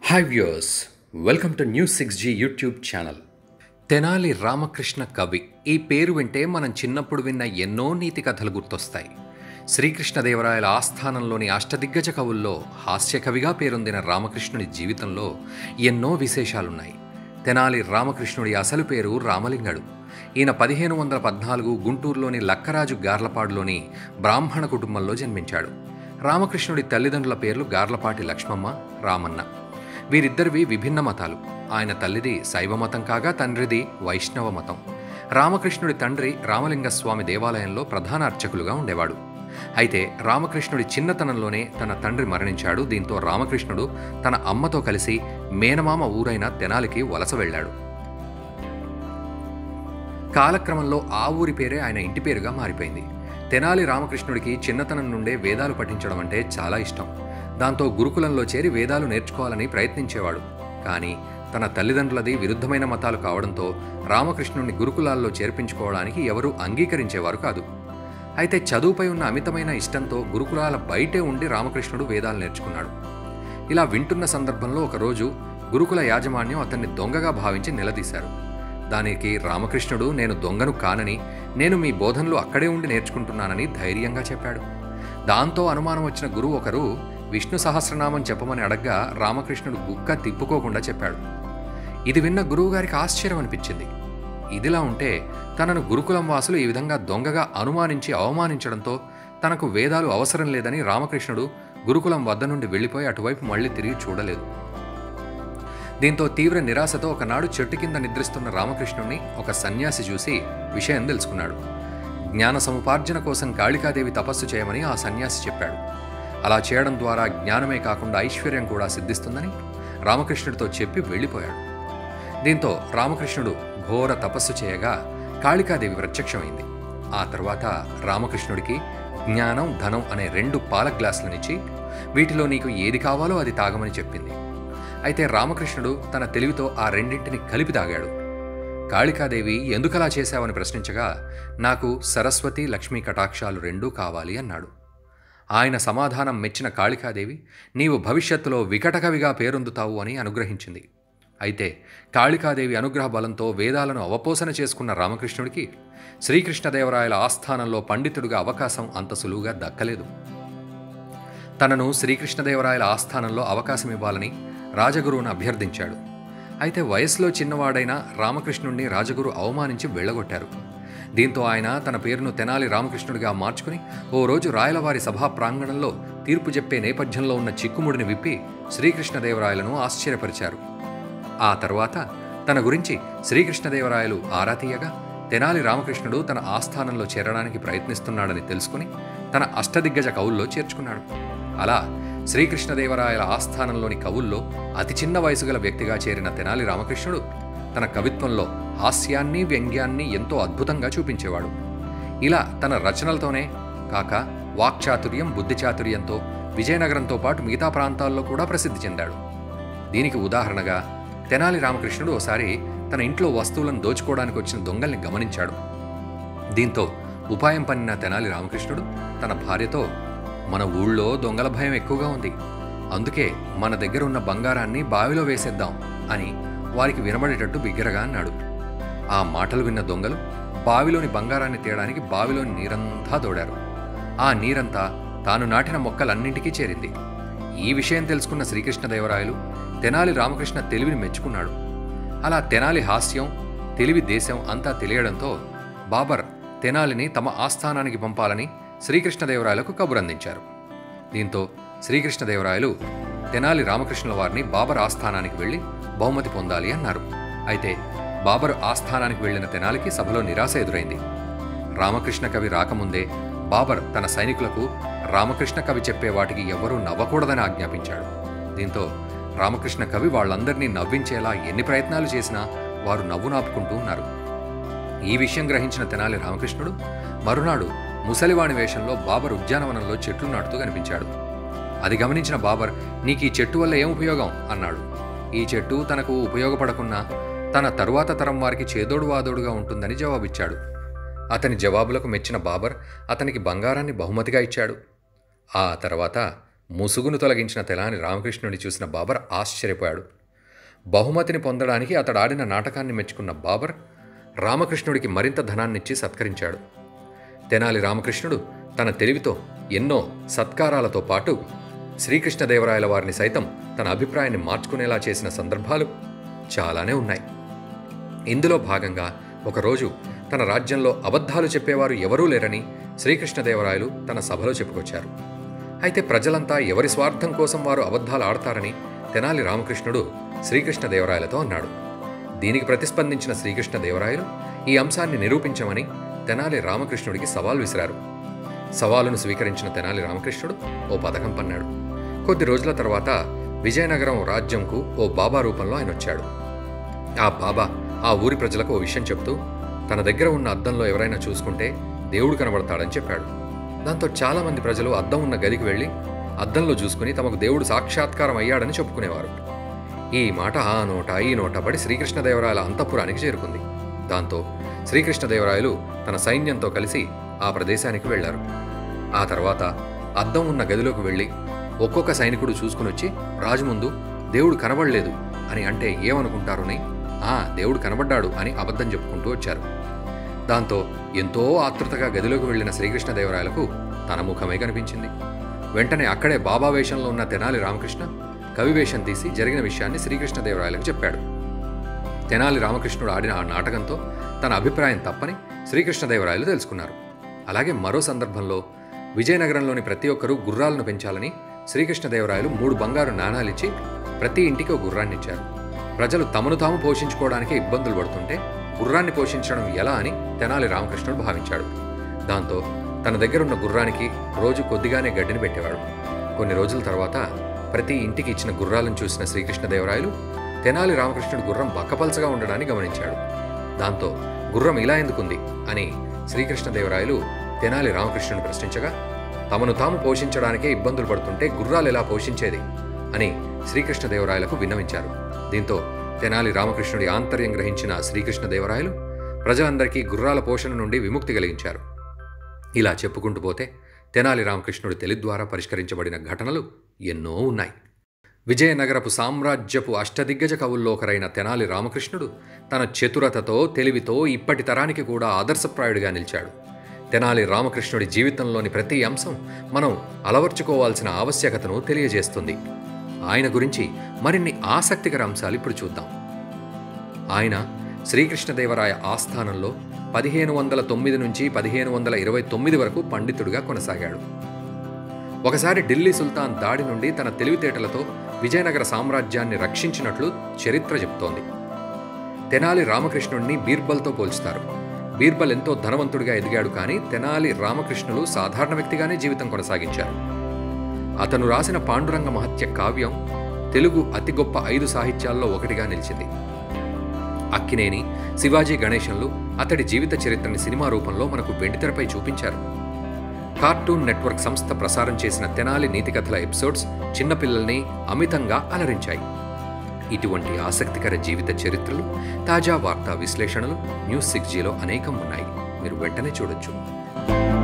hi viewers welcome to news six G YouTube channel Tenali Ramakrishna కవి ఈ పేరు వింటే మనం చిన్నప్పుడు విన్న ఎన్నో నీతి కథలు గుర్తొస్తాయి శ్రీకృష్ణదేవరాయల ఆస్థానంలోని అష్టదిగ్గజ కవుల్లో హాస్య కవిగా పేరొందిన రామకృష్ణుడి జీవితంలో ఎన్నో విశేషాలున్నాయి తెనాలి రామకృష్ణుడి అసలు పేరు రామలింగడు ఈయన పదిహేను వందల పద్నాలుగు గుంటూరులోని లక్కరాజు గార్లపాడులోని బ్రాహ్మణ కుటుంబంలో జన్మించాడు రామకృష్ణుడి తల్లిదండ్రుల పేర్లు గార్లపాటి లక్ష్మమ్మ రామన్న వీరిద్దరివి విభిన్న మతాలు ఆయన తల్లిది శైవ మతం కాగా తండ్రిది వైష్ణవ మతం రామకృష్ణుడి తండ్రి రామలింగస్వామి దేవాలయంలో ప్రధాన అర్చకులుగా ఉండేవాడు అయితే రామకృష్ణుడి చిన్నతనంలోనే తన తండ్రి మరణించాడు దీంతో రామకృష్ణుడు తన అమ్మతో కలిసి మేనమామ ఊరైన తెనాలికి వలస వెళ్ళాడు కాలక్రమంలో ఆ ఊరి పేరే ఆయన ఇంటి పేరుగా మారిపోయింది తెనాలి రామకృష్ణుడికి చిన్నతనం నుండే వేదాలు పఠించడం అంటే చాలా ఇష్టం దాంతో గురుకులంలో చేరి వేదాలు నేర్చుకోవాలని ప్రయత్నించేవాడు కానీ తన తల్లిదండ్రులది విరుద్ధమైన మతాలు కావడంతో రామకృష్ణుడిని గురుకులాల్లో చేర్పించుకోవడానికి ఎవరూ అంగీకరించేవారు కాదు అయితే చదువుపై ఉన్న అమితమైన ఇష్టంతో గురుకులాల బయటే ఉండి రామకృష్ణుడు వేదాలు నేర్చుకున్నాడు ఇలా వింటున్న సందర్భంలో ఒకరోజు గురుకుల యాజమాన్యం అతన్ని దొంగగా భావించి నిలదీశారు దానికి రామకృష్ణుడు నేను దొంగను కానని నేను మీ బోధనలు అక్కడే ఉండి నేర్చుకుంటున్నానని ధైర్యంగా చెప్పాడు దాంతో అనుమానం వచ్చిన గురువు ఒకరు విష్ణు సహస్రనామం చెప్పమని అడగ్గా రామకృష్ణుడు గుక్క తిప్పుకోకుండా చెప్పాడు ఇది విన్న గురువుగారికి ఆశ్చర్యం అనిపించింది ఇదిలా ఉంటే తనను గురుకులం వాసులు ఈ విధంగా దొంగగా అనుమానించి అవమానించడంతో తనకు వేదాలు అవసరం లేదని రామకృష్ణుడు గురుకులం వద్ద నుండి వెళ్ళిపోయి అటువైపు మళ్ళీ తిరిగి చూడలేదు దీంతో తీవ్ర నిరాశతో ఒకనాడు చెట్టు కింద నిద్రిస్తున్న రామకృష్ణుణ్ణి ఒక సన్యాసి చూసి విషయం తెలుసుకున్నాడు జ్ఞాన సముపార్జన కోసం కాళికాదేవి తపస్సు చేయమని ఆ సన్యాసి చెప్పాడు అలా చేయడం ద్వారా జ్ఞానమే కాకుండా ఐశ్వర్యం కూడా సిద్ధిస్తుందని రామకృష్ణుడితో చెప్పి వెళ్ళిపోయాడు దీంతో రామకృష్ణుడు ఘోర తపస్సు చేయగా కాళికాదేవి ప్రత్యక్షమైంది ఆ తర్వాత రామకృష్ణుడికి జ్ఞానం ధనం అనే రెండు పాల గ్లాసులనిచ్చి వీటిలో నీకు ఏది కావాలో అది తాగమని చెప్పింది అయితే రామకృష్ణుడు తన తెలివితో ఆ రెండింటిని కలిపి తాగాడు కాళికాదేవి ఎందుకలా చేశావని ప్రశ్నించగా నాకు సరస్వతి లక్ష్మీ కటాక్షాలు రెండూ కావాలి అన్నాడు ఆయన సమాధానం మెచ్చిన కాళికాదేవి నీవు భవిష్యత్తులో వికటకవిగా పేరొందుతావు అని అనుగ్రహించింది అయితే కాళికాదేవి అనుగ్రహ బలంతో వేదాలను అవపోసన చేసుకున్న రామకృష్ణుడికి శ్రీకృష్ణదేవరాయల ఆస్థానంలో పండితుడిగా అవకాశం అంత సులువుగా దక్కలేదు తనను శ్రీకృష్ణదేవరాయల ఆస్థానంలో అవకాశం ఇవ్వాలని రాజగురువును అభ్యర్థించాడు అయితే వయసులో చిన్నవాడైన రామకృష్ణుడిని రాజగురు అవమానించి వెళ్ళగొట్టారు దీంతో ఆయన తన పేరును తెనాలి రామకృష్ణుడిగా మార్చుకుని ఓ రోజు రాయలవారి సభా ప్రాంగణంలో తీర్పు చెప్పే నేపథ్యంలో ఉన్న చిక్కుముడిని విప్పి శ్రీకృష్ణదేవరాయలను ఆశ్చర్యపరిచారు ఆ తర్వాత తన గురించి శ్రీకృష్ణదేవరాయలు ఆరా తీయగా తెనాలి రామకృష్ణుడు తన ఆస్థానంలో చేరడానికి ప్రయత్నిస్తున్నాడని తెలుసుకుని తన అష్టదిగ్గజ కవుల్లో చేర్చుకున్నాడు అలా శ్రీకృష్ణదేవరాయల ఆస్థానంలోని కవుల్లో అతి చిన్న వయసు గల వ్యక్తిగా చేరిన తెనాలి రామకృష్ణుడు తన కవిత్వంలో హాస్యాన్ని వ్యంగ్యాన్ని ఎంతో అద్భుతంగా చూపించేవాడు ఇలా తన రచనలతోనే కాక వాక్చాతుర్యం బుద్ధిచాతుర్యంతో విజయనగరంతో పాటు మిగతా ప్రాంతాల్లో కూడా ప్రసిద్ధి చెందాడు దీనికి ఉదాహరణగా తెనాలి రామకృష్ణుడు ఓసారి తన ఇంట్లో వస్తువులను దోచుకోవడానికి వచ్చిన దొంగల్ని గమనించాడు దీంతో ఉపాయం పన్నిన తెనాలి రామకృష్ణుడు తన భార్యతో మన ఊళ్ళో దొంగల భయం ఎక్కువగా ఉంది అందుకే మన దగ్గర ఉన్న బంగారాన్ని బావిలో వేసేద్దాం అని వారికి వినబడేటట్టు బిగ్గరగా అన్నాడు ఆ మాటలు విన్న దొంగలు బావిలోని బంగారాన్ని తీయడానికి బావిలోని నీరంతా దోడారు ఆ నీరంతా తాను నాటిన మొక్కలన్నింటికీ చేరింది ఈ విషయం తెలుసుకున్న శ్రీకృష్ణదేవరాయలు తెనాలి రామకృష్ణ తెలివిని మెచ్చుకున్నాడు అలా తెనాలి హాస్యం తెలివి దేశం అంతా తెలియడంతో బాబర్ తెనాలిని తమ ఆస్థానానికి పంపాలని శ్రీకృష్ణదేవరాయలకు కబురందించారు దీంతో శ్రీకృష్ణదేవరాయలు తెనాలి రామకృష్ణుల వారిని బాబర్ ఆస్థానానికి వెళ్ళి బహుమతి పొందాలి అన్నారు అయితే బాబర్ ఆస్థానానికి వెళ్లిన తెనాలికి సభలో నిరాశ ఎదురైంది రామకృష్ణ కవి రాకముందే బాబర్ తన సైనికులకు రామకృష్ణ కవి చెప్పే వాటికి ఎవరూ నవ్వకూడదని ఆజ్ఞాపించాడు దీంతో రామకృష్ణ కవి వాళ్ళందరినీ నవ్వించేలా ఎన్ని ప్రయత్నాలు చేసినా వారు నవ్వు నాపుకుంటూ ఉన్నారు ఈ విషయం గ్రహించిన తెనాలి రామకృష్ణుడు మరునాడు ముసలివాణి వేషంలో బాబర్ ఉద్యానవనంలో చెట్లు నాటుతూ కనిపించాడు అది గమనించిన బాబర్ నీకు ఈ చెట్టు వల్ల ఏం ఉపయోగం అన్నాడు ఈ చెట్టు తనకు ఉపయోగపడకున్నా తన తరువాత తరం వారికి చేదోడు వాదోడుగా ఉంటుందని జవాబిచ్చాడు అతని జవాబులకు మెచ్చిన బాబర్ అతనికి బంగారాన్ని బహుమతిగా ఇచ్చాడు ఆ తర్వాత ముసుగును తొలగించిన తెలాని రామకృష్ణుడిని చూసిన బాబర్ ఆశ్చర్యపోయాడు బహుమతిని పొందడానికి అతడు ఆడిన నాటకాన్ని మెచ్చుకున్న బాబర్ రామకృష్ణుడికి మరింత ధనాన్నిచ్చి సత్కరించాడు తెనాలి రామకృష్ణుడు తన తెలివితో ఎన్నో సత్కారాలతో పాటు శ్రీకృష్ణదేవరాయల వారిని సైతం తన అభిప్రాయాన్ని మార్చుకునేలా చేసిన సందర్భాలు చాలానే ఉన్నాయి ఇందులో భాగంగా ఒకరోజు తన రాజ్యంలో అబద్ధాలు చెప్పేవారు ఎవరూ లేరని శ్రీకృష్ణదేవరాయలు తన సభలో చెప్పుకొచ్చారు అయితే ప్రజలంతా ఎవరి స్వార్థం కోసం వారు అబద్ధాలు ఆడతారని తెనాలి రామకృష్ణుడు శ్రీకృష్ణదేవరాయలతో అన్నాడు దీనికి ప్రతిస్పందించిన శ్రీకృష్ణదేవరాయలు ఈ అంశాన్ని నిరూపించమని తెనాలి రామకృష్ణుడికి సవాల్ విసిరారు సవాలును స్వీకరించిన తెనాలి రామకృష్ణుడు ఓ పథకం పన్నాడు కొద్ది రోజుల తర్వాత విజయనగరం రాజ్యంకు ఓ బాబా రూపంలో ఆయన వచ్చాడు ఆ బాబా ఆ ఊరి ప్రజలకు ఓ విషయం చెప్తూ తన దగ్గర ఉన్న అద్దంలో ఎవరైనా చూసుకుంటే దేవుడు కనబడతాడని చెప్పాడు దాంతో చాలామంది ప్రజలు అద్దం ఉన్న గదికి వెళ్ళి అద్దంలో చూసుకుని తమకు దేవుడు సాక్షాత్కారం అయ్యాడని చెప్పుకునేవారు ఈ మాట ఆ నోట ఈ నోట పడి శ్రీకృష్ణదేవరాయల అంతఃపురానికి చేరుకుంది దాంతో శ్రీకృష్ణదేవరాయలు తన సైన్యంతో కలిసి ఆ ప్రదేశానికి వెళ్లారు ఆ తర్వాత అద్దం ఉన్న గదిలోకి వెళ్ళి ఒక్కొక్క సైనికుడు చూసుకుని వచ్చి రాజు ముందు దేవుడు కనబడలేదు అని అంటే ఏమనుకుంటారుని ఆ దేవుడు కనబడ్డాడు అని అబద్ధం చెప్పుకుంటూ వచ్చారు దాంతో ఎంతో ఆతృతగా గదిలోకి వెళ్లిన శ్రీకృష్ణదేవరాయలకు తన ముఖమే కనిపించింది వెంటనే అక్కడే బాబా వేషంలో ఉన్న తెనాలి రామకృష్ణ కవి వేషం తీసి జరిగిన విషయాన్ని శ్రీకృష్ణదేవరాయలకు చెప్పాడు తెనాలి రామకృష్ణుడు ఆడిన ఆ నాటకంతో తన అభిప్రాయం తప్పని శ్రీకృష్ణదేవరాయలు తెలుసుకున్నారు అలాగే మరో సందర్భంలో విజయనగరంలోని ప్రతి ఒక్కరూ గుర్రాలను పెంచాలని శ్రీకృష్ణదేవరాయలు మూడు బంగారు నాణాలిచ్చి ప్రతి ఇంటికి ఒక గుర్రాన్ని ఇచ్చారు ప్రజలు తమను తాము పోషించుకోవడానికి ఇబ్బందులు పడుతుంటే గుర్రాన్ని పోషించడం ఎలా అని తెనాలి రామకృష్ణుడు భావించాడు దాంతో తన దగ్గరున్న గుర్రానికి రోజు కొద్దిగానే గడ్డిని పెట్టేవాడు కొన్ని రోజుల తర్వాత ప్రతి ఇంటికి ఇచ్చిన గుర్రాలను చూసిన శ్రీకృష్ణదేవరాయలు తెనాలి రామకృష్ణుడు గుర్రం బక్కపల్చగా ఉండడాన్ని గమనించాడు దాంతో గుర్రం ఇలా ఎందుకుంది అని శ్రీకృష్ణదేవరాయలు తెనాలి రామకృష్ణుని ప్రశ్నించగా తమను తాము పోషించడానికే ఇబ్బందులు పడుతుంటే గుర్రాలు ఎలా పోషించేది అని శ్రీకృష్ణదేవరాయలకు విన్నవించారు దీంతో తెనాలి రామకృష్ణుడి ఆంతర్యం గ్రహించిన శ్రీకృష్ణదేవరాయలు ప్రజలందరికీ గుర్రాల పోషణ నుండి విముక్తి కలిగించారు ఇలా చెప్పుకుంటూ పోతే తెనాలి రామకృష్ణుడి తెలి ద్వారా పరిష్కరించబడిన ఘటనలు ఎన్నో ఉన్నాయి విజయనగరపు సామ్రాజ్యపు అష్టదిగ్గజ కవుల్లో ఒకరైన తెనాలి రామకృష్ణుడు తన చతురతతో తెలివితో ఇప్పటి తరానికి కూడా ఆదర్శప్రాయుడిగా నిలిచాడు తెనాలి రామకృష్ణుడి జీవితంలోని ప్రతి అంశం మనం అలవర్చుకోవాల్సిన ఆవశ్యకతను తెలియజేస్తుంది ఆయన గురించి మరిన్ని ఆసక్తికర అంశాలు ఇప్పుడు చూద్దాం ఆయన శ్రీకృష్ణదేవరాయ ఆస్థానంలో పదిహేను వందల తొమ్మిది నుంచి పదిహేను వందల ఇరవై తొమ్మిది వరకు పండితుడిగా కొనసాగాడు ఒకసారి ఢిల్లీ సుల్తాన్ దాడి నుండి తన తెలివితేటలతో విజయనగర సామ్రాజ్యాన్ని రక్షించినట్లు చరిత్ర చెబుతోంది తెనాలి రామకృష్ణుడిని బీర్బల్తో పోల్చుతారు బీర్బల్ ఎంతో ధనవంతుడిగా ఎదిగాడు కానీ తెనాలి రామకృష్ణులు సాధారణ వ్యక్తిగానే జీవితం కొనసాగించారు అతను రాసిన పాండురంగ మహత్య కావ్యం తెలుగు అతి గొప్ప ఐదు సాహిత్యాల్లో ఒకటిగా నిలిచింది అక్కినేని శివాజీ గణేశన్లు అతడి జీవిత చరిత్రని సినిమా రూపంలో మనకు వెండితెరపై చూపించారు కార్టూన్ నెట్వర్క్ సంస్థ ప్రసారం చేసిన తెనాలి నీతి కథల ఎపిసోడ్స్ చిన్నపిల్లల్ని అమితంగా అలరించాయి ఇటువంటి ఆసక్తికర జీవిత చరిత్రలు తాజా వార్తా విశ్లేషణలు న్యూస్ సిక్స్ జీలో అనేకం ఉన్నాయి మీరు వెంటనే చూడొచ్చు